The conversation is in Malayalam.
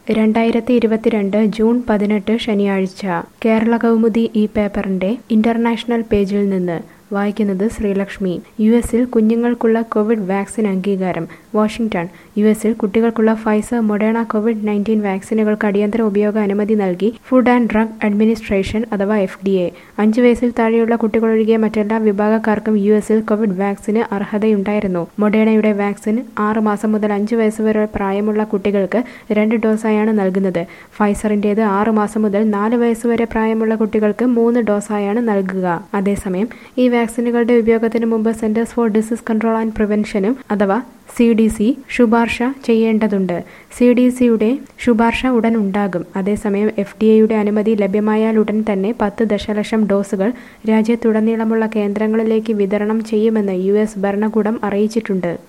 രണ്ടായിരത്തി ഇരുപത്തിരണ്ട് ജൂൺ പതിനെട്ട് ശനിയാഴ്ച കേരള കൗമുദി ഈ പേപ്പറിന്റെ ഇന്റർനാഷണൽ പേജിൽ നിന്ന് വായിക്കുന്നത് ശ്രീലക്ഷ്മി യു എസിൽ കുഞ്ഞുങ്ങൾക്കുള്ള കോവിഡ് വാക്സിൻ അംഗീകാരം വാഷിംഗ്ടൺ യു എസിൽ കുട്ടികൾക്കുള്ള ഫൈസർ മൊഡേണ കോവിഡ് നയൻറ്റീൻ വാക്സിനുകൾക്ക് അടിയന്തര ഉപയോഗ അനുമതി നൽകി ഫുഡ് ആൻഡ് ഡ്രഗ് അഡ്മിനിസ്ട്രേഷൻ അഥവാ എഫ് ഡി എ അഞ്ച് വയസ്സിൽ താഴെയുള്ള കുട്ടികളൊഴികെ മറ്റെല്ലാ വിഭാഗക്കാർക്കും യു എസിൽ കോവിഡ് വാക്സിന് അർഹതയുണ്ടായിരുന്നു മൊഡേണയുടെ വാക്സിൻ ആറ് മാസം മുതൽ അഞ്ച് വയസ്സ് വരെ പ്രായമുള്ള കുട്ടികൾക്ക് രണ്ട് ഡോസായാണ് നൽകുന്നത് ഫൈസറിന്റേത് ആറ് മാസം മുതൽ നാല് വയസ്സ് വരെ പ്രായമുള്ള കുട്ടികൾക്ക് മൂന്ന് ഡോസായാണ് നൽകുക അതേസമയം ഈ വാക്സിനുകളുടെ ഉപയോഗത്തിന് മുമ്പ് centres for disease control and പ്രിവെൻഷനും അഥവാ സി ഡി സി ശുപാർശ ചെയ്യേണ്ടതുണ്ട് സി ഡി സിയുടെ ശുപാർശ ഉടൻ ഉണ്ടാകും അതേസമയം എഫ് ഡി എയുടെ അനുമതി ലഭ്യമായാൽ ഉടൻ തന്നെ പത്ത് ദശലക്ഷം ഡോസുകൾ രാജ്യത്തുടനീളമുള്ള കേന്ദ്രങ്ങളിലേക്ക് വിതരണം ചെയ്യുമെന്ന് യു എസ് ഭരണകൂടം അറിയിച്ചിട്ടുണ്ട്